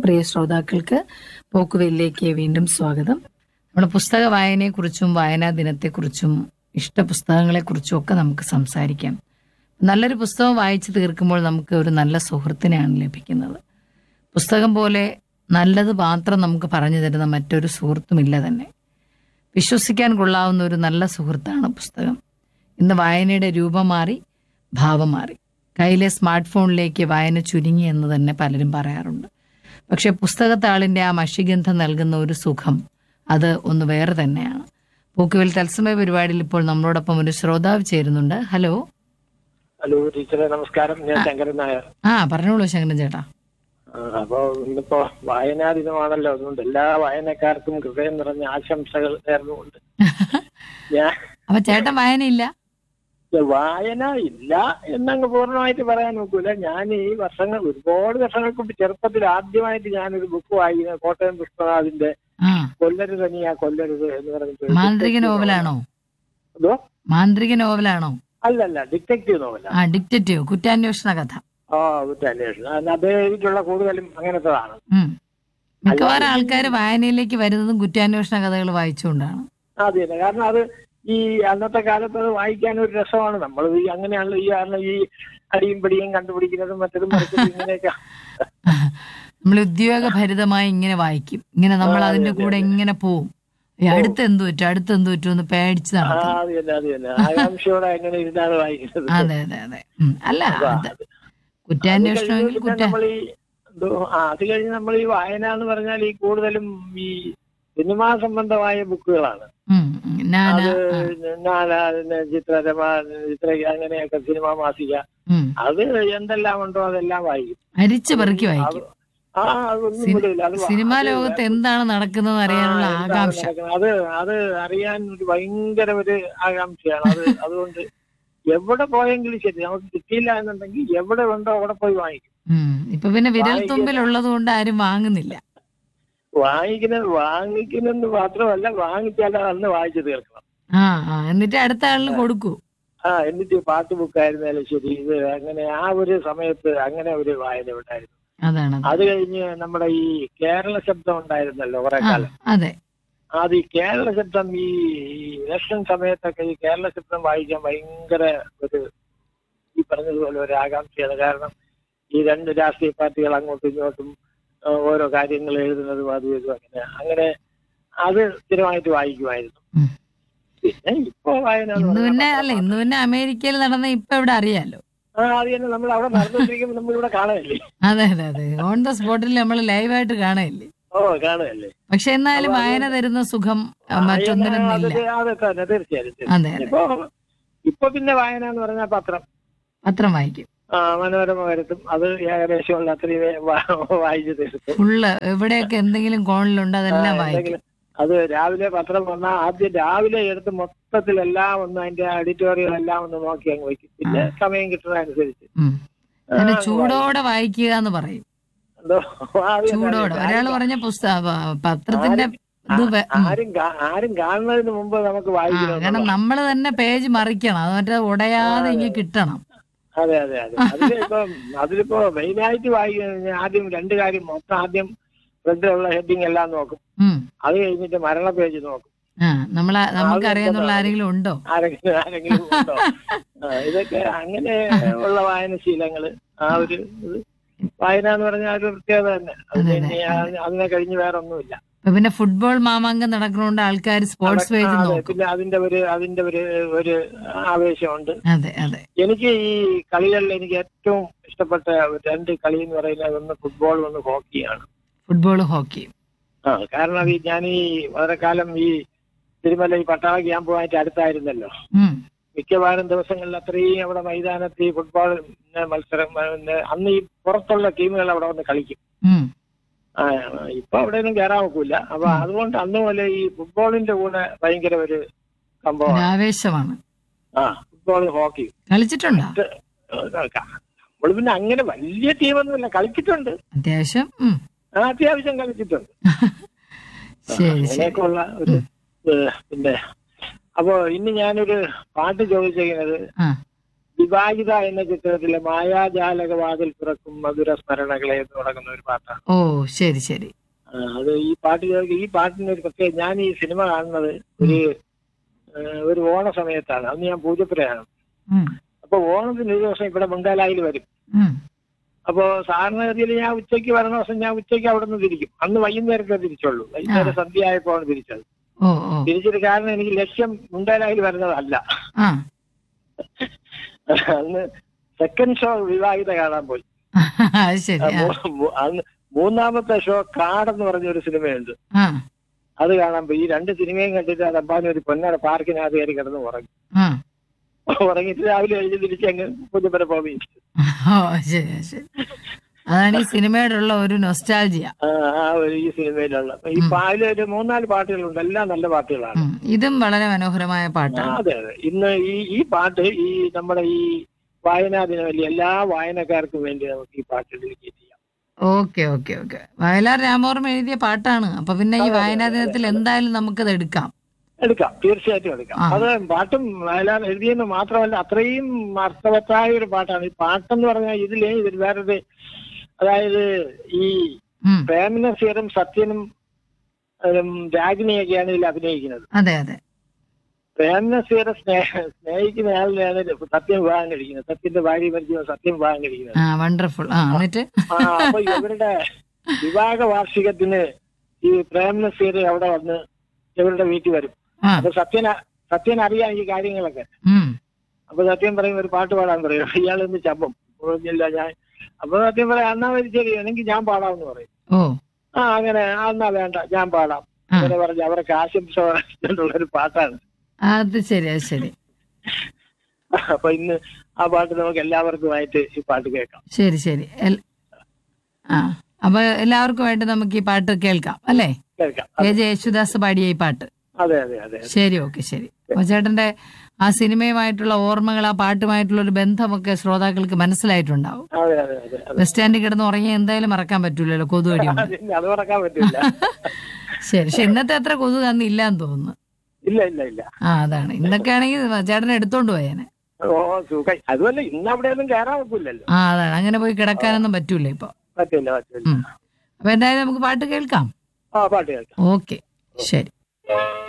പ്രിയ ശ്രോതാക്കൾക്ക് പോക്കുവെല്ലിലേക്ക് വീണ്ടും സ്വാഗതം നമ്മുടെ പുസ്തക വായനയെക്കുറിച്ചും വായനാ ദിനത്തെക്കുറിച്ചും ഇഷ്ട പുസ്തകങ്ങളെക്കുറിച്ചും ഒക്കെ നമുക്ക് സംസാരിക്കാം നല്ലൊരു പുസ്തകം വായിച്ചു തീർക്കുമ്പോൾ നമുക്ക് ഒരു നല്ല സുഹൃത്തിനെയാണ് ലഭിക്കുന്നത് പുസ്തകം പോലെ നല്ലത് മാത്രം നമുക്ക് പറഞ്ഞു തരുന്ന മറ്റൊരു സുഹൃത്തുമില്ല തന്നെ വിശ്വസിക്കാൻ കൊള്ളാവുന്ന ഒരു നല്ല സുഹൃത്താണ് പുസ്തകം ഇന്ന് വായനയുടെ രൂപം മാറി ഭാവം മാറി കയ്യിലെ സ്മാർട്ട് ഫോണിലേക്ക് വായന ചുരുങ്ങി എന്ന് തന്നെ പലരും പറയാറുണ്ട് പക്ഷെ പുസ്തകത്താളിൻ്റെ ആ മഷിഗന്ധം നൽകുന്ന ഒരു സുഖം അത് ഒന്ന് വേറെ തന്നെയാണ് പൂക്കുവൽ തത്സമയ പരിപാടിയിൽ ഇപ്പോൾ നമ്മളോടൊപ്പം ഒരു ശ്രോതാവ് ചേരുന്നുണ്ട് ഹലോ ഹലോ ടീച്ചറെ നമസ്കാരം ഞാൻ ശങ്കരൻ നായർ ആ പറഞ്ഞോളൂ ശങ്കരൻ ചേട്ടാ ആ, അപ്പോ ഇന്നിപ്പോ വായനാ ദിനമാണല്ലോ അതുകൊണ്ട് എല്ലാ വായനക്കാർക്കും ഹൃദയം നിറഞ്ഞ ആശംസകൾ നേർന്നുകൊണ്ട് ഞാൻ അപ്പൊ ചേട്ടൻ വായനയില്ല വായന ഇല്ല എന്നങ്ങ് പൂർണ്ണമായിട്ട് പറയാൻ നോക്കൂല ഞാൻ ഈ വർഷങ്ങൾ ഒരുപാട് വർഷങ്ങൾക്ക് മുമ്പ് ചെറുപ്പത്തിൽ ആദ്യമായിട്ട് ഞാനൊരു ബുക്ക് വായിക്കുന്നത് കോട്ടയം പുഷ്പനാഥിന്റെ ആ കൊല്ലരുത് നീ ആ കൊല്ലരുത് എന്ന് പറഞ്ഞിട്ട് മാന്ത്രിക നോവലാണോ അതോ മാന്ത്രിക നോവലാണോ അല്ലല്ല ഡിറ്റക്റ്റീവ് നോവല ആ ഡിക്റ്റേറ്റീവ് കുറ്റാന്വേഷണ കഥ ആ കുറ്റാന്വേഷണം അത് അദ്ദേഹം എഴുതിയിട്ടുള്ള കൂടുതലും അങ്ങനത്തതാണ് ഉം. മിക്കവാറും ആൾക്കാർ വായനയിലേക്ക് വരുന്നതും കുറ്റാന്വേഷണ കഥകൾ വായിച്ചുകൊണ്ടാണ് അതെ അതെ കാരണം അത് ഈ അന്നത്തെ കാലത്ത് അത് വായിക്കാൻ ഒരു രസമാണ് നമ്മൾ ഈ അങ്ങനെയാണല്ലോ ഈ കാരണം ഈ അടിയും പിടിയും കണ്ടുപിടിക്കുന്നതും മറ്റതും മറിച്ചതും ഇങ്ങനെയൊക്കെ നമ്മൾ ഉദ്യോഗഭരിതമായി ഇങ്ങനെ വായിക്കും ഇങ്ങനെ നമ്മൾ അതിന്റെ കൂടെ ഇങ്ങനെ പോവും ഈ അടുത്ത് എന്ത് പറ്റും അടുത്ത് എന്ത് പറ്റും എന്ന് പേടിച്ച് ആ നടക്കും അത് തന്നെ അത് തന്നെ ആകാംക്ഷയോടെ അങ്ങനെ ഇരുന്നാണ് വായിക്കുന്നത് അതെ അതെ അതെ ഉം. അല്ല അത് അത് കുറ്റാന്വേഷണമെങ്കിൽ കഴിഞ്ഞ് കുറ്റ നമ്മൾ ഈ എന്തോ, ആ അത് കഴിഞ്ഞ് നമ്മൾ ഈ വായന എന്ന് പറഞ്ഞാൽ ഈ കൂടുതലും ഈ സിനിമാ സംബന്ധമായ ബുക്കുകളാണ് ഉം, ഉം. ഞാന അത് ആ, നാല പിന്നെ ചിത്രരമ ചിത്ര അങ്ങനെയൊക്കെ സിനിമാ മാസിക ഉം. അത് എന്തെല്ലാം ഉണ്ടോ അതെല്ലാം വായിക്കും അരിച്ച് പെറുക്കി വായിക്കും ആ അതൊന്നും സിനി- വിടില്ല അത് സിനിമാ അത് ലോകത്ത് എന്താണ് നടക്കുന്നത് അറിയാനുള്ള ആ, എന്താണ് ആകാംക്ഷ നടക്കുന്നത്? അത് അത് അറിയാൻ ഒരു ഭയങ്കര ഒരു ആകാംക്ഷയാണ് അത് അതുകൊണ്ട് എവിടെ പോയെങ്കിലും ശരി നമുക്ക് കിട്ടിയില്ല എന്നുണ്ടെങ്കിൽ എവിടെ ഉണ്ടോ അവിടെ പോയി വാങ്ങിക്കും ഉം. ഇപ്പൊ പിന്നെ വിരൽ തുമ്പിൽ ഉള്ളത് കൊണ്ട് ആരും വാങ്ങുന്നില്ല വാങ്ങിക്കുന്നത് വാങ്ങിക്കുന്നെന്ന് മാത്രമല്ല വാങ്ങിച്ചാൽ അത് അന്ന് വായിച്ചു തീർക്കണം ആ ആ എന്നിട്ട് അടുത്ത ആളിന് കൊടുക്കൂ ആ എന്നിട്ട് പാട്ട് ബുക്കായിരുന്നാലും ശരി ഇത് അങ്ങനെ ആ ഒരു സമയത്ത് അങ്ങനെ ഒരു വായന ഉണ്ടായിരുന്നു അതാണ് അത്. അത് കഴിഞ്ഞ് നമ്മുടെ ഈ കേരള ശബ്ദം ഉണ്ടായിരുന്നല്ലോ കുറെ ആ കാലം അതെ അത് ഈ കേരള ശബ്ദം ഈ ഇലക്ഷൻ സമയത്തൊക്കെ ഈ കേരള ശബ്ദം വായിക്കാൻ ഭയങ്കര ഒരു ഈ പറഞ്ഞതുപോലെ ഒരു ആകാംക്ഷയാണ് കാരണം ഈ രണ്ട് രാഷ്ട്രീയ പാർട്ടികൾ അങ്ങോട്ടും ഇങ്ങോട്ടും ആ, ഓരോ കാര്യങ്ങൾ എഴുതുന്നതും അതും ഇതും അങ്ങനെ അങ്ങനെ അത് സ്ഥിരമായിട്ട് വായിക്കുമായിരുന്നു ഉം. പിന്നെ ഇപ്പോ വായന എന്ന് ഇന്ന് പറഞ്ഞാൽ പിന്നെ പത്രം അല്ല ഇന്ന് പിന്നെ അമേരിക്കയിൽ നടന്ന ഇപ്പൊ ഇവിടെ അറിയാലോ ആ അത് തന്നെ നമ്മൾ അവിടെ നടന്നുകൊണ്ടിരിക്കുമ്പോൾ നമ്മളിവിടെ കാണുകയല്ലേ അതെ അതെ അതെ ഓൺ ദ സ്പോട്ടിൽ നമ്മൾ ലൈവായിട്ട് കാണയില്ലേ ഓ കാണുകയല്ലേ പക്ഷെ എന്നാലും വായന തരുന്ന സുഖം ആ, മറ്റൊന്നിനും അത് ഇല്ല അതെ തന്നെ തീർച്ചയായും തീർച്ചയായും. അതെ അതെ ഇപ്പൊ ഇപ്പൊ പിന്നെ വായന എന്ന് പറഞ്ഞാൽ പത്രം പത്രം വായിക്കും ആ മനോരമ വരുത്തും അത് ഏകദേശം ഉള്ള അത്രയും വാ- വായിച്ചു തീർക്കും ഫുള്ള് എവിടെയൊക്കെ എന്തെങ്കിലും കോണിലുണ്ട് അതെല്ലാം വായിക്കും എന്തെങ്കിലും അത് രാവിലെ പത്രം വന്നാൽ ആദ്യം രാവിലെ എടുത്ത് മൊത്തത്തിൽ എല്ലാം ഒന്ന് അതിന്റെ എഡിറ്റോറിയൽ എല്ലാം ഒന്ന് നോക്കി അങ്ങ് വെക്കും പിന്നെ സമയം കിട്ടുന്നതനുസരിച്ച് ഉം. ആ, അതിന് അങ്ങ് ചൂടോടെ വായിക്കുക എന്ന് പറയും എന്തോ അത് തന്നെ. ചൂടോടെ ഒരാൾ പറഞ്ഞ പുസ്തക പത്രത്തിന്റെ ഇത് വെ- ഉം. ആരും കാ- ആരും കാണുന്നതിന് മുമ്പ് നമുക്ക് ആ, വായിക്കണം കാരണം നമ്മൾ തന്നെ പേജ് മറിക്കണം അത് മറ്റേ ഉടയാതെ ഇങ്ങനെ കിട്ടണം അതെ അതെ അതെ അതിലിപ്പോ അതിലിപ്പോ മെയിനായിട്ട് വായിക്കുന്ന ആദ്യം രണ്ട് കാര്യം മൊത്തം ആദ്യം ഫ്രണ്ടിലുള്ള ഹെഡിങ് എല്ലാം നോക്കും ഉം. അത് കഴിഞ്ഞിട്ട് മരണ പേജ് നോക്കും ആ നമ്മളെ നമുക്കറിയാന്നുള്ള ആരെങ്കിലും ഉണ്ടോ ആരെങ്കിലും ആരെങ്കിലും ഉണ്ടോ ആ, ഇതൊക്കെ അങ്ങനെ ഉള്ള വായനശീലങ്ങള് ആ ഒരു ഇത് വായന എന്ന് പറഞ്ഞാൽ ഒരു പ്രത്യേകത തന്നെ അത് അതെ, പിന്നെ ആ- അതിനെ കഴിഞ്ഞ് വേറെ ഒന്നുമില്ല ഇപ്പൊ പിന്നെ ഫുട്ബോൾ മാമാങ്കം നടക്കുന്നതുകൊണ്ട് ആൾക്കാർ സ്പോർട്സ് പേജ് ആ, അതെ, നോക്കും പിന്നെ അതിന്റെ ഒരു അതിന്റെ ഒരു ഒരു ആവേശമുണ്ട് അതെ അതെ എനിക്ക് ഈ കളികളിൽ എനിക്ക് ഏറ്റവും ഇഷ്ടപ്പെട്ട രണ്ട് കളി എന്ന് പറയുന്നത് ഒന്ന് ഫുട്ബോളും ഒന്ന് ഹോക്കിയാണ് ഫുട്ബോൾ ഹോക്കി ആ കാരണം ഈ ഞാൻ ഈ വളരെ കാലം ഈ തിരുമല ഈ പട്ടാള ക്യാമ്പുമായിട്ട് അടുത്തായിരുന്നല്ലോ ഉം. മിക്കവാറും ദിവസങ്ങളിൽ അത്രയും അവിടെ മൈതാനത്ത് ഈ ഫുട്ബോൾ പിന്നെ മത്സരം പിന്നെ അന്ന് ഈ പുറത്തുള്ള ടീമുകൾ അവിടെ വന്ന് കളിക്കും ഉം. ആ ഇപ്പൊ അവിടെയൊന്നും കയറാൻ ഒക്കില്ല അപ്പൊ അതുകൊണ്ട് അന്ന് പോലെ ഈ ഫുട്ബോളിന്റെ കൂടെ ഭയങ്കര ഒരു ഒരു സംഭവമാണ് ആവേശമാണ് ആ ഫുട്ബോൾ ഹോക്കി കളിച്ചിട്ടുണ്ടോ നമ്മൾ പിന്നെ അങ്ങനെ വലിയ ടീമൊന്നുമില്ല കളിച്ചിട്ടുണ്ട് അത്യാവശ്യം ഉം. ആ അത്യാവശ്യം കളിച്ചിട്ടുണ്ട് ശരി ശരി അങ്ങനെയൊക്കെ ഉള്ള ഒരു ഏഹ്, പിന്നെ അപ്പോ ഇന്ന് ഞാനൊരു പാട്ട് ചോദിച്ചിരിക്കുന്നത് ആ വിവാഹിത എന്ന ചിത്രത്തിലെ മായാജാലകവാതിൽ തുറക്കും മധുര സ്മരണകളെ എന്ന് തുടങ്ങുന്ന ഒരു പാട്ടാണ് ഓ ശരി ശരി ആ, അത് ഈ പാട്ട് കേൾക്ക- ഈ പാട്ടിന് ഒരു പ്രത്യേക ഞാൻ ഈ സിനിമ കാണുന്നത് ഒരു ആ, ഒരു ഓണ സമയത്താണ് അന്ന് ഞാൻ പൂജപ്പുരയാണ് ഉം, അപ്പൊ ഓണത്തിന് ഒരു ദിവസം ഇവിടെ ബംഗാലായിൽ വരും ഉം. അപ്പോ സാധാരണഗതിയിൽ ഞാൻ ഉച്ചയ്ക്ക് വരുന്ന ദിവസം ഞാൻ ഉച്ചയ്ക്ക് അവിടെ നിന്ന് തിരിക്കും അന്ന് വൈകുന്നേരത്തെ തിരിച്ചുള്ളൂ വൈകുന്നേരം സന്ധ്യ ആയപ്പോഴാണ് തിരിച്ചത് ഓ ഓ തിരിച്ചൊരു കാരണം എനിക്ക് ലക്ഷ്യം മുണ്ടേലായിൽ വരുന്നതല്ല ആ അന്ന് സെക്കൻഡ് ഷോ വിവാഹിത കാണാൻ പോയി അത് ശരി ആ, ആ മൂ- മൂ- അന്ന് മൂന്നാമത്തെ ഷോ കാടെന്ന് പറഞ്ഞ ഒരു സിനിമയുണ്ട് ആ അത് കാണാൻ പോയി ഈ രണ്ട് സിനിമയും കണ്ടിട്ട് അത് അമ്പാനി ഒരു പൊന്നാട് പാർക്കിനകത്ത് കയറി കിടന്ന് ഉറങ്ങി ആ ഉറങ്ങിയിട്ട് രാവിലെ എഴുതി തിരിച്ച് അങ്ങ് പുതുപ്പര പോയി ഓ ശരി ശരി അതാണ് ഈ സിനിമയോടുള്ള ഒരു നൊസ്റ്റാൾജിയ ആ ആ ഒരു ഈ സിനിമയിലുള്ള ഈ പാല് ഒരു മൂന്നാല് പാട്ടുകളുണ്ട് എല്ലാം നല്ല പാട്ടുകളാണ് ഉം. ഇതും വളരെ മനോഹരമായ ആ, പാട്ടാണ് അതെ അതെ ഇന്ന് ഈ ഈ പാട്ട് ഈ നമ്മുടെ ഈ വായനാ ദിനമല്ലേ എല്ലാ വായനക്കാർക്കും വേണ്ടി നമുക്ക് ഈ പാട്ട് ഡെഡിക്കേറ്റ് ചെയ്യാം okay okay okay Vayalar Ramavarma എഴുതിയ പാട്ടാണ് അപ്പൊ പിന്നെ ഈ വായനാ ദിനത്തിൽ എന്തായാലും നമുക്കത് എടുക്കാം എടുക്കാം തീർച്ചയായിട്ടും എടുക്കാം ആ. അത് പാട്ടും വയലാർ എഴുതിയെന്ന് മാത്രമല്ല അത്രയും അർത്ഥവത്തായ ഒരു പാട്ടാണ് ഈ പാട്ടെന്ന് പറഞ്ഞാൽ ഇതിലേ ഇതിൽ വേറൊരു അതായത് ഈ ഉം. പ്രേമനസീറും സത്യനും ഉം, രാഗിണിയൊക്കെയാണ് ഇതിൽ അഭിനയിക്കുന്നത് അതെ അതെ പ്രേമനസീറെ സ്നേഹ സ്നേഹിക്കുന്ന ആളിനെയാണ് സത്യം വിവാഹം കഴിക്കുന്നത് സത്യന്റെ ഭാര്യ മരിക്കുന്ന സത്യം വിവാഹം കഴിക്കുന്നത് ആ വണ്ടർഫുൾ ആ എന്നിട്ട് ആ അപ്പൊ ഇവരുടെ വിവാഹ വാർഷികത്തിന് ഈ പ്രേമനസീർ അവിടെ വന്ന് ഇവരുടെ വീട്ടിൽ വരും ആ അപ്പൊ സത്യന സത്യൻ അറിയാം ഈ കാര്യങ്ങളൊക്കെ ഉം. അപ്പൊ സത്യം പറയും ഒരു പാട്ട് പാടാൻ പറയും ഇയാൾ എന്ത് ചമ്പം പറഞ്ഞില്ല ഞാൻ അപ്പൊ സത്യം പറയാം എന്നാ മതി ശരി എനിക്ക് ഞാൻ പാടാമെന്ന് പറയും ഓ ആ അങ്ങനെ ആ, എന്നാ വേണ്ട ഞാൻ പാടാം ആ. അങ്ങനെ പറഞ്ഞ് അവർക്ക് ആശംസ പറഞ്ഞിട്ടുള്ള ഒരു പാട്ടാണ് അത് ശരി അത് ശരി അപ്പൊ ഇന്ന് ആ പാട്ട് നമുക്ക് എല്ലാവർക്കുമായിട്ട് ഈ പാട്ട് കേൾക്കാം ശരി ശരി എൽ- ആ അപ്പൊ എല്ലാവർക്കുമായിട്ട് നമുക്ക് ഈ പാട്ട് കേൾക്കാം അല്ലേ കേൾക്കാം കെ ജെ യേശുദാസ് പാടിയ ഈ പാട്ട് അതെ അതെ അതെ ശരി ഓക്കെ ശരി അപ്പൊ ചേട്ടന്റെ ആ സിനിമയുമായിട്ടുള്ള ഓർമ്മകൾ ആ പാട്ടുമായിട്ടുള്ള ഒരു ബന്ധമൊക്കെ ശ്രോതാക്കൾക്ക് മനസ്സിലായിട്ടുണ്ടാവും അതെ അതെ അതെ അതെ ബസ് സ്റ്റാൻഡിൽ കിടന്ന് ഉറങ്ങി എന്തായാലും മറക്കാൻ പറ്റൂലല്ലോ കൊതുകടി കൊണ്ട് അതിന് അത് മറക്കാൻ പറ്റില്ല ശരി പക്ഷെ ഇന്നത്തെ അത്ര കൊതുക് അന്ന് ഇല്ലാന്ന് തോന്നുന്നു ഇല്ല ഇല്ല ഇല്ല ആ അതാണ് ഇന്നൊക്കെ ആണെങ്കിൽ ചേട്ടനെ എടുത്തോണ്ട് പോയേനെ ഓ സുഖം അതുമല്ല ഇന്ന് അവിടെ ഒന്നും കയറാൻ വെക്കില്ലല്ലോ ആ അതാണ് അങ്ങനെ പോയി കിടക്കാനൊന്നും പറ്റൂല ഇപ്പൊ പറ്റില്ല പറ്റില്ല ഉം. അപ്പൊ എന്തായാലും നമുക്ക് പാട്ട് കേൾക്കാം ആ പാട്ട് കേൾക്കാം ഓക്കെ ശരി